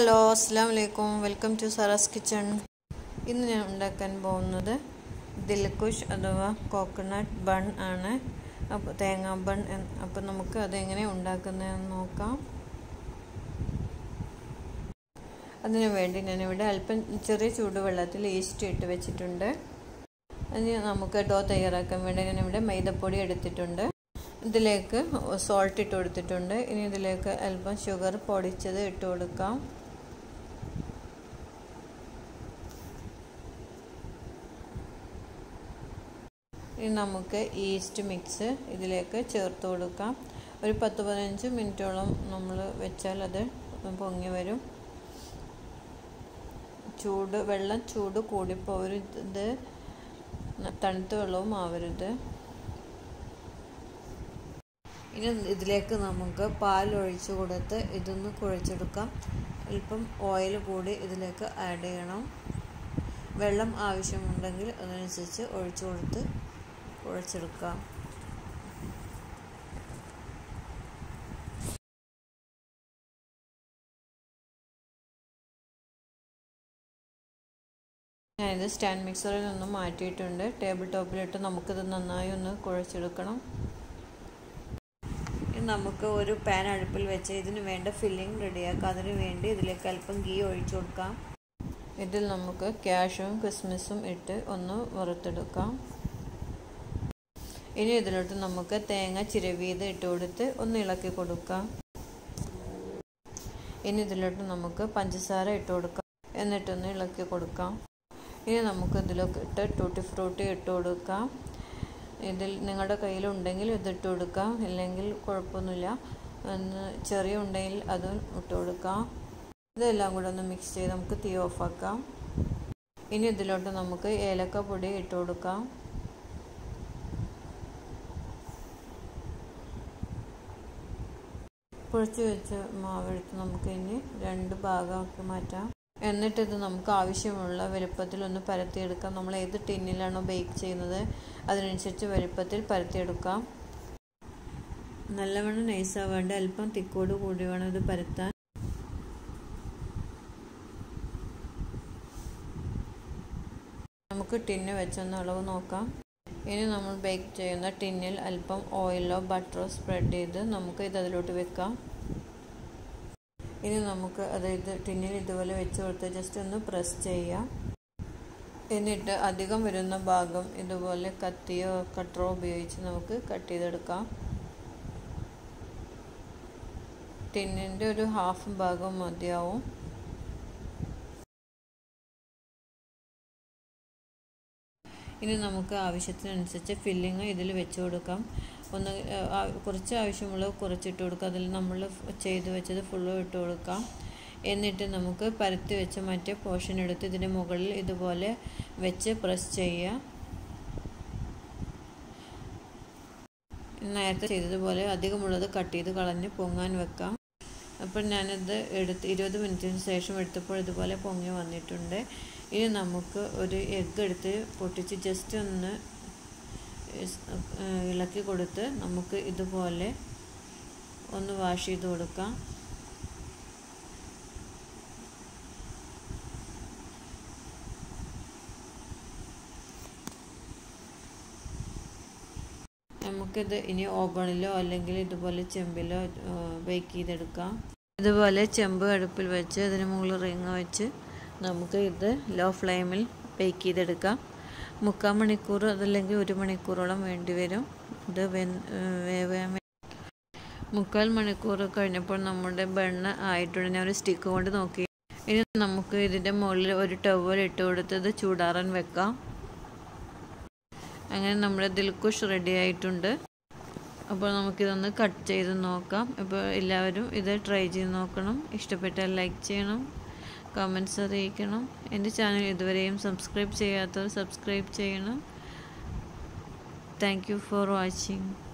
hello അസ്സാം വലൈക്കും welcome to Sara's kitchen ഇന്ന് ഞാൻ ഉണ്ടാക്കാൻ പോകുന്നത് ദിൽക്കുഷ് അഥവാ കോക്കനട്ട് ബൺ ആണ് അപ്പോൾ തേങ്ങാ ബൺ അപ്പോൾ നമുക്ക് അതെങ്ങനെ ഉണ്ടാക്കുന്നതെന്ന് നോക്കാം അതിനു വേണ്ടി ഞാനിവിടെ അല്പം ചെറിയ ചൂടുവെള്ളത്തിൽ ഈസ്റ്റ് ഇട്ട് വെച്ചിട്ടുണ്ട് അതിന് നമുക്ക് ഡോ തയ്യാറാക്കാൻ വേണ്ടി ഞാനിവിടെ മൈദപ്പൊടി എടുത്തിട്ടുണ്ട് ഇതിലേക്ക് സോൾട്ട് ഇട്ട് കൊടുത്തിട്ടുണ്ട് ഇനി ഇതിലേക്ക് അല്പം ഷുഗർ പൊടിച്ചത് ഇട്ട് കൊടുക്കാം ഇനി നമുക്ക് ഈസ്റ്റ് മിക്സ് ഇതിലേക്ക് ചേർത്ത് കൊടുക്കാം ഒരു പത്ത് പതിനഞ്ച് മിനിറ്റോളം നമ്മൾ വെച്ചാൽ അത് പൊങ്ങി വരും ചൂട് വെള്ളം ചൂട് കൂടിപ്പോവരുത് തണുത്ത വെള്ളവും ആവരുത് ഇനി ഇതിലേക്ക് നമുക്ക് പാൽ ഒഴിച്ചു കൊടുത്ത് ഇതൊന്ന് കുഴച്ചെടുക്കാം അല്പം ഓയിൽ കൂടി ഇതിലേക്ക് ആഡ് ചെയ്യണം വെള്ളം ആവശ്യമുണ്ടെങ്കിൽ അതനുസരിച്ച് ഒഴിച്ചു കൊടുത്ത് കുഴച്ചെടുക്കാം ഞാനിത് സ്റ്റാൻഡ് മിക്സറിൽ നിന്ന് മാറ്റിയിട്ടുണ്ട് ടേബിൾ ടോപ്പിലിട്ട് നമുക്കിത് നന്നായി ഒന്ന് കുഴച്ചെടുക്കണം നമുക്ക് ഒരു പാൻ അടുപ്പിൽ വെച്ച് ഇതിന് വേണ്ട ഫില്ലിംഗ് റെഡിയാക്കാം അതിന് വേണ്ടി ഇതിലേക്ക് അല്പം ഗീ ഒഴിച്ചു കൊടുക്കാം ഇതിൽ നമുക്ക് ക്യാഷും ക്രിസ്മസും ഇട്ട് ഒന്ന് വറുത്തെടുക്കാം ഇനി ഇതിലോട്ട് നമുക്ക് തേങ്ങ ചിരവിയത് ഇട്ട് കൊടുത്ത് ഒന്ന് ഇളക്കി കൊടുക്കാം ഇനി ഇതിലോട്ട് നമുക്ക് പഞ്ചസാര ഇട്ട് കൊടുക്കാം എന്നിട്ടൊന്ന് ഇളക്കി കൊടുക്കാം ഇനി നമുക്ക് ഇതിലൊക്കെ ഇട്ട് ടൂട്ടി ഫ്രൂട്ടി ഇട്ട് കൊടുക്കാം ഇതിൽ നിങ്ങളുടെ കയ്യിലുണ്ടെങ്കിൽ ഇതിട്ട് കൊടുക്കാം ഇല്ലെങ്കിൽ കുഴപ്പമൊന്നുമില്ല ഒന്ന് ചെറിയ ഉണ്ടെങ്കിൽ അതും ഇട്ട് കൊടുക്കാം ഇതെല്ലാം കൂടെ ഒന്ന് മിക്സ് ചെയ്ത് നമുക്ക് തീ ഓഫാക്കാം ഇനി ഇതിലോട്ട് നമുക്ക് ഏലക്ക പൊടി ഇട്ട് കൊടുക്കാം കുഴച്ച് വെച്ച മാവെടുത്ത് നമുക്ക് ഇനി രണ്ട് ഭാഗമാക്കി മാറ്റാം എന്നിട്ട് ഇത് നമുക്ക് ആവശ്യമുള്ള വലുപ്പത്തിൽ ഒന്ന് പരത്തിയെടുക്കാം നമ്മൾ ഏത് ടിന്നിലാണോ ബേക്ക് ചെയ്യുന്നത് അതിനനുസരിച്ച് വലുപ്പത്തിൽ പരത്തിയെടുക്കാം നല്ലവണ്ണം നൈസാവേണ്ട അല്പം തിക്കോട് കൂടി വേണം ഇത് പരത്താൻ നമുക്ക് ടിന്ന് വെച്ചൊന്ന് അളവ് നോക്കാം ഇനി നമ്മൾ ബേക്ക് ചെയ്യുന്ന ടിന്നിൽ അല്പം ഓയിലോ ബട്ടറോ സ്പ്രെഡ് ചെയ്ത് നമുക്ക് ഇത് അതിലോട്ട് വെക്കാം ഇനി നമുക്ക് അതായത് ടിന്നിൽ ഇതുപോലെ വെച്ച് കൊടുത്ത് ജസ്റ്റ് ഒന്ന് പ്രസ് ചെയ്യാം എന്നിട്ട് അധികം വരുന്ന ഭാഗം ഇതുപോലെ കത്തിയോ കട്ടറോ ഉപയോഗിച്ച് നമുക്ക് കട്ട് ചെയ്തെടുക്കാം ടിന്നിൻ്റെ ഒരു ഹാഫ് ഭാഗം മതിയാവും ഇനി നമുക്ക് ആവശ്യത്തിനനുസരിച്ച് ഫില്ലിങ് ഇതിൽ വെച്ച് കൊടുക്കാം ഒന്ന് കുറച്ച് ആവശ്യമുള്ളത് കുറച്ചിട്ട് കൊടുക്കുക അതിൽ നമ്മൾ ചെയ്ത് വെച്ചത് ഫുള്ളും ഇട്ട് കൊടുക്കാം എന്നിട്ട് നമുക്ക് പരത്തി വെച്ച മറ്റേ പോർഷൻ എടുത്ത് ഇതിന് മുകളിൽ ഇതുപോലെ വെച്ച് പ്രസ് ചെയ്യുക നേരത്തെ ചെയ്തതുപോലെ അധികമുള്ളത് കട്ട് ചെയ്ത് കളഞ്ഞ് പൊങ്ങാൻ വെക്കാം അപ്പോൾ ഞാനിത് എടുത്ത് ഇരുപത് മിനിറ്റിന് ശേഷം എടുത്തപ്പോൾ ഇതുപോലെ പൊങ്ങി വന്നിട്ടുണ്ട് ഇനി നമുക്ക് ഒരു എഗ്ഗ് എടുത്ത് പൊട്ടിച്ച് ജസ്റ്റ് ഒന്ന് ഇളക്കി കൊടുത്ത് നമുക്ക് ഇതുപോലെ ഒന്ന് വാഷ് ചെയ്ത് കൊടുക്കാം നമുക്കിത് ഇനി ഓവണിലോ അല്ലെങ്കിൽ ഇതുപോലെ ചെമ്പിലോ ബേക്ക് ചെയ്തെടുക്കാം ഇതുപോലെ ചെമ്പ് അടുപ്പിൽ വെച്ച് അതിന് മുകളിൽ റിങ് വെച്ച് നമുക്ക് ഇത് ലോ ഫ്ലെയിമിൽ ബേക്ക് ചെയ്തെടുക്കാം മുക്കാൽ മണിക്കൂർ അതല്ലെങ്കിൽ ഒരു മണിക്കൂറോളം വേണ്ടി വരും ഇത് വേവാൻ മുക്കാൽ മണിക്കൂർ കഴിഞ്ഞപ്പോൾ നമ്മുടെ ബണ്ണ് ആയിട്ടുണ്ട് ഞാൻ ഒരു സ്റ്റിക്ക് കൊണ്ട് നോക്കി ഇനി നമുക്ക് ഇതിൻ്റെ മുകളിൽ ഒരു ടവൽ ഇട്ട് കൊടുത്ത് ഇത് ചൂടാറാൻ വെക്കാം അങ്ങനെ നമ്മുടെ ദിൽക്കുഷ് റെഡി ആയിട്ടുണ്ട് അപ്പോൾ നമുക്കിതൊന്ന് കട്ട് ചെയ്ത് നോക്കാം അപ്പോൾ എല്ലാവരും ഇത് ട്രൈ ചെയ്ത് നോക്കണം ഇഷ്ടപ്പെട്ടാൽ ലൈക്ക് ചെയ്യണം കമൻസ് അറിയിക്കണം എൻ്റെ ചാനൽ ഇതുവരെയും സബ്സ്ക്രൈബ് ചെയ്യാത്തവർ സബ്സ്ക്രൈബ് ചെയ്യണം താങ്ക് യു ഫോർ വാച്ചിങ്